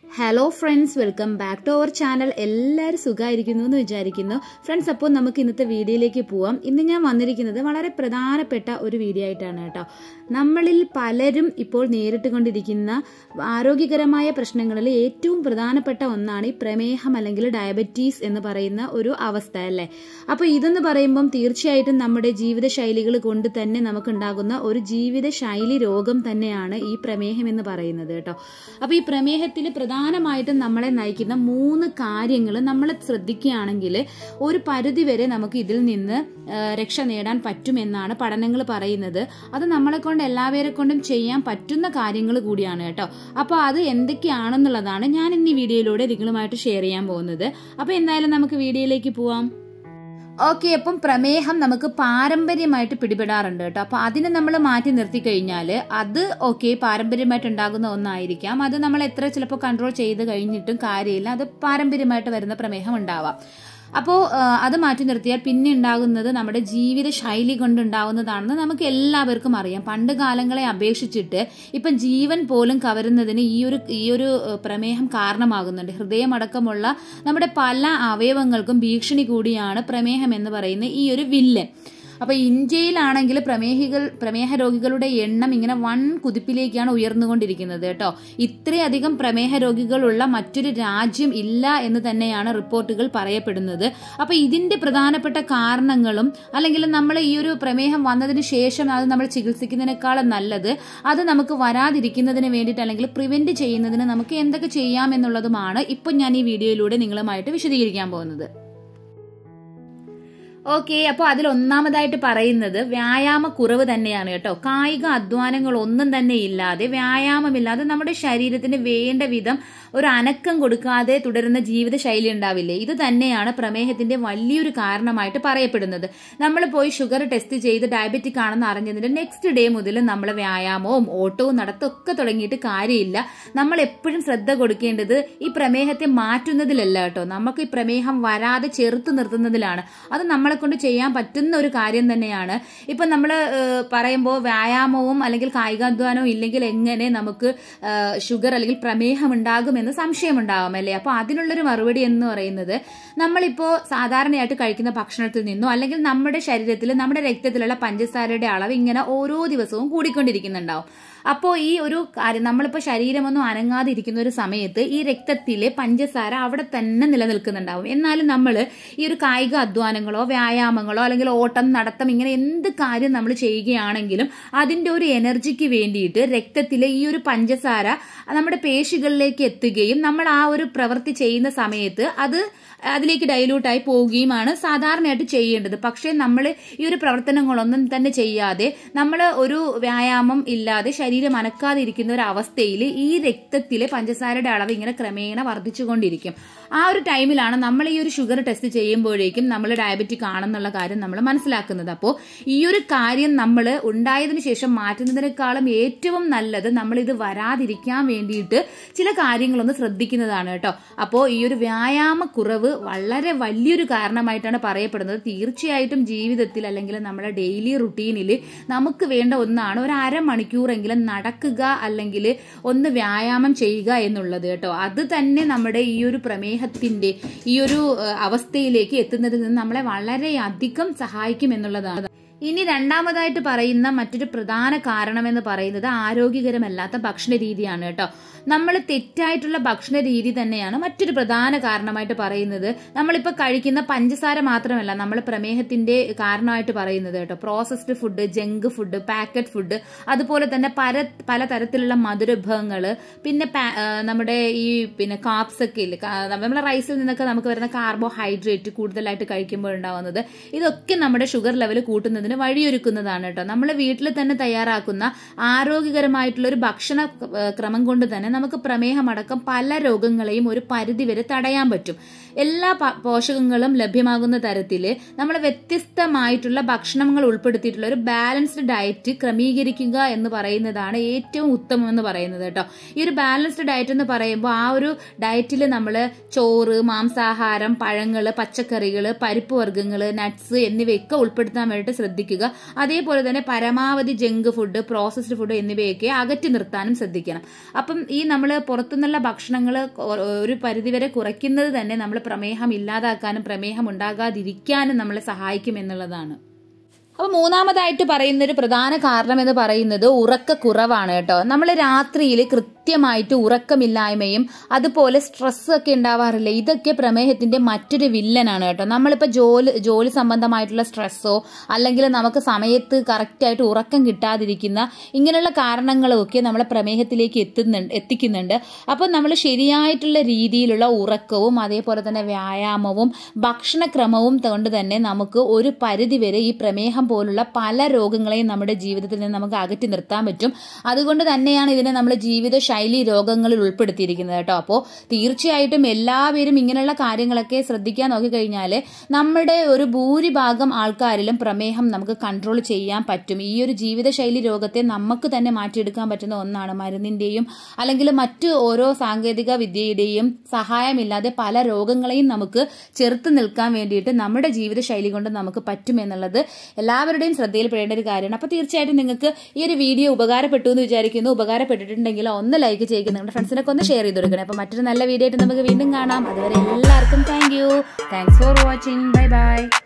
hello friends welcome back to our channel എല്ലാവരും സുഖമായിരിക്കുന്നു എന്ന് വിചാരിക്കുന്നു ഫ്രണ്ട്സ് അപ്പോൾ നമുക്ക് ഇന്നത്തെ വീഡിയോയിലേക്ക് പോവാം ഇന്ന് ഞാൻ വന്നിരിക്കുന്നത് വളരെ പ്രധാനപ്പെട്ട ഒരു വീഡിയോ ആയിട്ടാണ് കേട്ടോ നമ്മളിൽ പലരും ഇപ്പോൾ നേരിട്ട് കൊണ്ടിരിക്കുന്ന ആരോഗ്യകരമായ പ്രശ്നങ്ങളിൽ ഏറ്റവും പ്രധാനപ്പെട്ട ഒന്നാണ് ഈ പ്രമേഹം അല്ലെങ്കിൽ ഡയബറ്റീസ് എന്ന് പറയുന്ന ഒരു അവസ്ഥ അല്ലേ അപ്പോൾ ഇതെന്ന് പറയുമ്പം തീർച്ചയായിട്ടും നമ്മുടെ ജീവിതശൈലികൾ കൊണ്ട് തന്നെ നമുക്കുണ്ടാകുന്ന ഒരു ജീവിതശൈലി രോഗം തന്നെയാണ് ഈ പ്രമേഹം എന്ന് പറയുന്നത് കേട്ടോ അപ്പോൾ ഈ പ്രമേഹത്തിൽ പ്രധാനമായിട്ടും നമ്മളെ നയിക്കുന്ന മൂന്ന് കാര്യങ്ങൾ നമ്മൾ ശ്രദ്ധിക്കുകയാണെങ്കിൽ ഒരു പരിധിവരെ നമുക്ക് ഇതിൽ നിന്ന് ആ, രക്ഷ നേടാൻ പറ്റുമെന്നാണ് പഠനങ്ങൾ പറയുന്നത് അത് നമ്മളെ കൊണ്ട് എല്ലാവരെ കൊണ്ടും ചെയ്യാൻ പറ്റുന്ന കാര്യങ്ങൾ കൂടിയാണ് കേട്ടോ അപ്പോൾ അത് എന്തൊക്കെയാണെന്നുള്ളതാണ് ഞാൻ ഇന്ന് ഈ വീഡിയോയിലൂടെ നിങ്ങളുമായിട്ട് ഷെയർ ചെയ്യാൻ പോകുന്നത് അപ്പോൾ എന്തായാലും നമുക്ക് വീഡിയോയിലേക്ക് പോവാം ഓക്കെ അപ്പം പ്രമേഹം നമുക്ക് പാരമ്പര്യമായിട്ട് പിടിപെടാറുണ്ട് കേട്ടോ അപ്പൊ അതിനെ നമ്മൾ മാറ്റി നിർത്തി കഴിഞ്ഞാൽ അത് ഓക്കെ പാരമ്പര്യമായിട്ട് ഉണ്ടാകുന്ന ഒന്നായിരിക്കാം അത് നമ്മൾ എത്ര ചിലപ്പോൾ കൺട്രോൾ ചെയ്ത് കഴിഞ്ഞിട്ടും കാര്യമില്ല അത് പാരമ്പര്യമായിട്ട് വരുന്ന പ്രമേഹം ഉണ്ടാവാം അപ്പോൾ അത് മാറ്റി നിർത്തിയാൽ പിന്നെ ഉണ്ടാകുന്നത് നമ്മുടെ ജീവിത ശൈലി കൊണ്ടുണ്ടാകുന്നതാണെന്ന് നമുക്ക് എല്ലാവർക്കും അറിയാം പണ്ട് കാലങ്ങളെ അപേക്ഷിച്ചിട്ട് ഇപ്പം ജീവൻ പോലും കവരുന്നതിന് ഈ ഒരു ഈ ഒരു ഏഹ്, പ്രമേഹം കാരണമാകുന്നുണ്ട് ഹൃദയമടക്കമുള്ള നമ്മുടെ പല അവയവങ്ങൾക്കും ഭീഷണി കൂടിയാണ് പ്രമേഹം എന്ന് പറയുന്ന ഈ ഒരു വില്ലൻ അപ്പൊ ഇന്ത്യയിലാണെങ്കിൽ പ്രമേഹികൾ പ്രമേഹ രോഗികളുടെ എണ്ണം ഇങ്ങനെ വൺ കുതിപ്പിലേക്കാണ് ഉയർന്നുകൊണ്ടിരിക്കുന്നത് കേട്ടോ ഇത്രയധികം പ്രമേഹ രോഗികളുള്ള മറ്റൊരു രാജ്യം ഇല്ല എന്ന് തന്നെയാണ് റിപ്പോർട്ടുകൾ പറയപ്പെടുന്നത് അപ്പൊ ഇതിന്റെ പ്രധാനപ്പെട്ട കാരണങ്ങളും അല്ലെങ്കിൽ നമ്മൾ ഈ ഒരു പ്രമേഹം വന്നതിന് ശേഷം അത് നമ്മൾ ചികിത്സിക്കുന്നതിനേക്കാളും നല്ലത് അത് നമുക്ക് വരാതിരിക്കുന്നതിന് വേണ്ടിയിട്ട് അല്ലെങ്കിൽ പ്രിവെന്റ് ചെയ്യുന്നതിന് നമുക്ക് എന്തൊക്കെ ചെയ്യാം എന്നുള്ളതുമാണ് ഇപ്പൊ ഞാൻ ഈ വീഡിയോയിലൂടെ നിങ്ങളുമായിട്ട് വിശദീകരിക്കാൻ പോകുന്നത് ഓക്കെ അപ്പോൾ അതിൽ ഒന്നാമതായിട്ട് പറയുന്നത് വ്യായാമ കുറവ് തന്നെയാണ് കേട്ടോ കായിക അധ്വാനങ്ങൾ ഒന്നും തന്നെ ഇല്ലാതെ വ്യായാമമില്ലാതെ നമ്മുടെ ശരീരത്തിന് വേണ്ട വിധം ഒരു അനക്കം കൊടുക്കാതെ തുടരുന്ന ജീവിതശൈലി ഉണ്ടാവില്ലേ ഇത് തന്നെയാണ് പ്രമേഹത്തിന്റെ വലിയൊരു കാരണമായിട്ട് പറയപ്പെടുന്നത് നമ്മൾ പോയി ഷുഗർ ടെസ്റ്റ് ചെയ്ത് ഡയബറ്റിക് ആണെന്ന് അറിഞ്ഞതിന്റെ നെക്സ്റ്റ് ഡേ മുതൽ നമ്മൾ വ്യായാമവും ഓട്ടവും നടത്തൊക്കെ തുടങ്ങിയിട്ട് കാര്യമില്ല നമ്മൾ എപ്പോഴും ശ്രദ്ധ കൊടുക്കേണ്ടത് ഈ പ്രമേഹത്തെ മാറ്റുന്നതിലല്ല കേട്ടോ നമുക്ക് ഈ പ്രമേഹം വരാതെ ചെറുത്ത് നിർത്തുന്നതിലാണ് അത് നമ്മളെ കൊണ്ട് ചെയ്യാൻ പറ്റുന്ന ഒരു കാര്യം തന്നെയാണ് ഇപ്പൊ നമ്മൾ പറയുമ്പോൾ വ്യായാമവും അല്ലെങ്കിൽ കായികാധ്വാനവും ഇല്ലെങ്കിൽ എങ്ങനെ നമുക്ക് ഷുഗർ അല്ലെങ്കിൽ പ്രമേഹം ഉണ്ടാകുമെന്ന് സംശയമുണ്ടാകും അല്ലേ അപ്പോൾ അതിനുള്ളൊരു മറുപടി എന്ന് പറയുന്നത് നമ്മളിപ്പോൾ സാധാരണയായിട്ട് കഴിക്കുന്ന ഭക്ഷണത്തിൽ നിന്നോ അല്ലെങ്കിൽ നമ്മുടെ ശരീരത്തിൽ നമ്മുടെ രക്തത്തിലുള്ള പഞ്ചസാരയുടെ അളവ് ഇങ്ങനെ ഓരോ ദിവസവും കൂടിക്കൊണ്ടിരിക്കുന്നുണ്ടാവും അപ്പോൾ ഈ ഒരു കാര്യം നമ്മളിപ്പോൾ ശരീരമൊന്നും അനങ്ങാതെ ഇരിക്കുന്ന ഒരു സമയത്ത് ഈ രക്തത്തിലെ പഞ്ചസാര അവിടെ തന്നെ നിലനിൽക്കുന്നുണ്ടാവും എന്നാലും നമ്മൾ ഈ ഒരു കായിക അധ്വാനങ്ങളോ വ്യായാമങ്ങളോ അല്ലെങ്കിൽ ഓട്ടം നടത്തം ഇങ്ങനെ എന്ത് കാര്യം നമ്മൾ ചെയ്യുകയാണെങ്കിലും അതിന്റെ ഒരു എനർജിക്ക് വേണ്ടിയിട്ട് രക്തത്തിലെ ഈ ഒരു പഞ്ചസാര നമ്മുടെ പേശികളിലേക്ക് എത്തുകയും നമ്മൾ ആ ഒരു പ്രവൃത്തി ചെയ്യുന്ന സമയത്ത് അത് അതിലേക്ക് ഡൈലൂട്ടായി പോവുകയുമാണ് സാധാരണയായിട്ട് ചെയ്യേണ്ടത് പക്ഷേ നമ്മൾ ഈ ഒരു പ്രവർത്തനങ്ങളൊന്നും തന്നെ ചെയ്യാതെ നമ്മൾ ഒരു വ്യായാമം ഇല്ലാതെ ശരീരം അനക്കാതെ ഇരിക്കുന്ന ഒരു അവസ്ഥയിൽ ഈ രക്തത്തിലെ പഞ്ചസാരയുടെ അളവ് ഇങ്ങനെ ക്രമേണ വർദ്ധിച്ചുകൊണ്ടിരിക്കും ആ ഒരു ടൈമിലാണ് നമ്മൾ ഈ ഒരു ഷുഗർ ടെസ്റ്റ് ചെയ്യുമ്പോഴേക്കും നമ്മൾ ഡയബറ്റിക് ആണെന്നുള്ള കാര്യം നമ്മൾ മനസ്സിലാക്കുന്നത് അപ്പോൾ ഈ ഒരു കാര്യം നമ്മൾ ഉണ്ടായതിനു ശേഷം മാറ്റുന്നതിനേക്കാളും ഏറ്റവും നല്ലത് നമ്മൾ ഇത് വരാതിരിക്കാൻ വേണ്ടിയിട്ട് ചില കാര്യങ്ങളൊന്ന് ശ്രദ്ധിക്കുന്നതാണ് കേട്ടോ അപ്പോൾ ഈ ഒരു വ്യായാമക്കുറവ് വളരെ വലിയൊരു കാരണമായിട്ടാണ് പറയപ്പെടുന്നത് തീർച്ചയായിട്ടും ജീവിതത്തിൽ അല്ലെങ്കിൽ നമ്മുടെ ഡെയിലി റുട്ടീനിൽ നമുക്ക് വേണ്ട ഒന്നാണ് ഒരു അരമണിക്കൂറെങ്കിലും നടക്കുക അല്ലെങ്കിൽ ഒന്ന് വ്യായാമം ചെയ്യുക എന്നുള്ളത് കേട്ടോ അത് തന്നെ നമ്മുടെ ഈ ഒരു പ്രമേഹത്തിന്റെ ഈ ഒരു ഏഹ്, അവസ്ഥയിലേക്ക് എത്തുന്നതിൽ നിന്ന് നമ്മളെ വളരെയധികം സഹായിക്കും എന്നുള്ളതാണ് ഇനി രണ്ടാമതായിട്ട് പറയുന്ന മറ്റൊരു പ്രധാന കാരണമെന്ന് പറയുന്നത് ആരോഗ്യകരമല്ലാത്ത ഭക്ഷണ രീതിയാണ് കേട്ടോ നമ്മൾ തെറ്റായിട്ടുള്ള ഭക്ഷണ രീതി തന്നെയാണ് മറ്റൊരു പ്രധാന കാരണമായിട്ട് പറയുന്നത് നമ്മളിപ്പോൾ കഴിക്കുന്ന പഞ്ചസാര മാത്രമല്ല നമ്മൾ പ്രമേഹത്തിന്റെ കാരണമായിട്ട് പറയുന്നത് കേട്ടോ processed food junk food packet food അതുപോലെ തന്നെ പല പലതരത്തിലുള്ള മധുരവിഭവങ്ങൾ പിന്നെ പാ- ആ, നമ്മുടെ ഈ പിന്നെ കാപ്സ് ഒക്കെ ഇല്ലേ കാ- നമ്മുടെ റൈസിൽ നിന്നൊക്കെ നമുക്ക് വരുന്ന കാർബോഹൈഡ്രേറ്റ് കൂടുതലായിട്ട് കഴിക്കുമ്പോൾ ഉണ്ടാവുന്നത് ഇതൊക്കെ നമ്മുടെ ഷുഗർ ലെവൽ കൂട്ടുന്നതിന് വഴിയൊരുക്കുന്നതാണ് കേട്ടോ നമ്മൾ വീട്ടിൽ തന്നെ തയ്യാറാക്കുന്ന ആരോഗ്യകരമായിട്ടുള്ള ഒരു ഭക്ഷണ ഏഹ്, ക്രമം കൊണ്ട് തന്നെ നമുക്ക് പ്രമേഹമടക്കം പല രോഗങ്ങളെയും ഒരു പരിധിവരെ തടയാൻ പറ്റും എല്ലാ പ- പോഷകങ്ങളും ലഭ്യമാകുന്ന തരത്തിൽ നമ്മൾ വ്യത്യസ്തമായിട്ടുള്ള ഭക്ഷണങ്ങൾ ഉൾപ്പെടുത്തിയിട്ടുള്ള ഒരു ബാലൻസ്ഡ് ഡയറ്റ് ക്രമീകരിക്കുക എന്ന് പറയുന്നതാണ് ഏറ്റവും ഉത്തമം എന്ന് പറയുന്നത് കേട്ടോ ഈ ഒരു ബാലൻസ്ഡ് ഡയറ്റ് എന്ന് പറയുമ്പോൾ ആ ഒരു ഡയറ്റിൽ നമ്മൾ ചോറ് മാംസാഹാരം പഴങ്ങൾ പച്ചക്കറികൾ പരിപ്പ് വർഗ്ഗങ്ങൾ നട്ട്സ് എന്നിവയൊക്കെ ഉൾപ്പെടുത്താൻ വേണ്ടിയിട്ട് ശ്രദ്ധിക്കുക അതേപോലെ തന്നെ പരമാവധി ജങ്ക് ഫുഡ് പ്രോസസ്ഡ് ഫുഡ് എന്നിവയൊക്കെ അകറ്റി നിർത്താനും ശ്രദ്ധിക്കണം അപ്പം ഈ നമ്മൾ പുറത്തുനിന്നുള്ള ഭക്ഷണങ്ങൾ ഒരു പരിധിവരെ കുറയ്ക്കുന്നത് തന്നെ നമ്മൾ പ്രമേഹം ഇല്ലാതാക്കാനും പ്രമേഹം ഉണ്ടാകാതിരിക്കാനും നമ്മളെ സഹായിക്കും എന്നുള്ളതാണ് അപ്പൊ മൂന്നാമതായിട്ട് പറയുന്ന ഒരു പ്രധാന കാരണം എന്ന് പറയുന്നത് ഉറക്കക്കുറവാണ് കേട്ടോ നമ്മൾ രാത്രിയിൽ കൃത്യമായിട്ട് ഉറക്കമില്ലായ്മയും അതുപോലെ സ്ട്രെസ് ഒക്കെ ഉണ്ടാവാറില്ല ഇതൊക്കെ പ്രമേഹത്തിന്റെ മറ്റൊരു വില്ലനാണ് കേട്ടോ നമ്മളിപ്പോൾ ജോലി ജോലി സംബന്ധമായിട്ടുള്ള സ്ട്രെസ്സോ അല്ലെങ്കിൽ നമുക്ക് സമയത്ത് കറക്റ്റായിട്ട് ഉറക്കം കിട്ടാതിരിക്കുന്ന ഇങ്ങനെയുള്ള കാരണങ്ങളൊക്കെ നമ്മളെ പ്രമേഹത്തിലേക്ക് എത്തുന്നുണ്ട് എത്തിക്കുന്നുണ്ട് അപ്പോൾ നമ്മൾ ശരിയായിട്ടുള്ള രീതിയിലുള്ള ഉറക്കവും അതേപോലെ തന്നെ വ്യായാമവും ഭക്ഷണക്രമവും കൊണ്ട് തന്നെ നമുക്ക് ഒരു പരിധിവരെ ഈ പ്രമേഹം പോലുള്ള പല രോഗങ്ങളെയും നമ്മുടെ ജീവിതത്തിൽ നിന്ന് നമുക്ക് അകറ്റി നിർത്താൻ പറ്റും അതുകൊണ്ട് തന്നെയാണ് ഇതിനെ നമ്മൾ ജീവിതശൈലി രോഗങ്ങളിൽ ഉൾപ്പെടുത്തിയിരിക്കുന്നത് കേട്ടോ അപ്പോൾ തീർച്ചയായിട്ടും എല്ലാവരും ഇങ്ങനെയുള്ള കാര്യങ്ങളൊക്കെ ശ്രദ്ധിക്കാൻ നോക്കിക്കഴിഞ്ഞാൽ നമ്മുടെ ഒരു ഭൂരിഭാഗം ആൾക്കാരിലും പ്രമേഹം നമുക്ക് കൺട്രോൾ ചെയ്യാൻ പറ്റും ഈ ഒരു ജീവിതശൈലി രോഗത്തെ നമുക്ക് തന്നെ മാറ്റിയെടുക്കാൻ പറ്റുന്ന ഒന്നാണ് മരുന്നിന്റെയും അല്ലെങ്കിൽ മറ്റു ഓരോ സാങ്കേതിക വിദ്യയുടെയും സഹായമില്ലാതെ പല രോഗങ്ങളെയും നമുക്ക് ചെറുത്ത് നിൽക്കാൻ വേണ്ടിയിട്ട് നമ്മുടെ ജീവിതശൈലി കൊണ്ട് നമുക്ക് പറ്റും എന്നുള്ളത് എല്ലാവരുടെയും ശ്രദ്ധയിൽപ്പെടേണ്ട ഒരു കാര്യമാണ് അപ്പോൾ തീർച്ചയായിട്ടും നിങ്ങൾക്ക് ഈ ഒരു വീഡിയോ ഉപകാരപ്പെട്ടു എന്ന് വിചാരിക്കുന്നു ഉപകാരപ്പെട്ടിട്ടുണ്ടെങ്കിൽ ഒന്ന് ലൈക്ക് ചെയ്യുക നിങ്ങളുടെ ഫ്രണ്ട്സിനൊക്കെ ഒന്ന് ഷെയർ ചെയ്ത് കൊടുക്കണം അപ്പോൾ മറ്റൊരു നല്ല വീഡിയോ ആയിട്ട് നമുക്ക് വീണ്ടും കാണാം അതുവരെ എല്ലാവർക്കും thank you thanks for watching bye by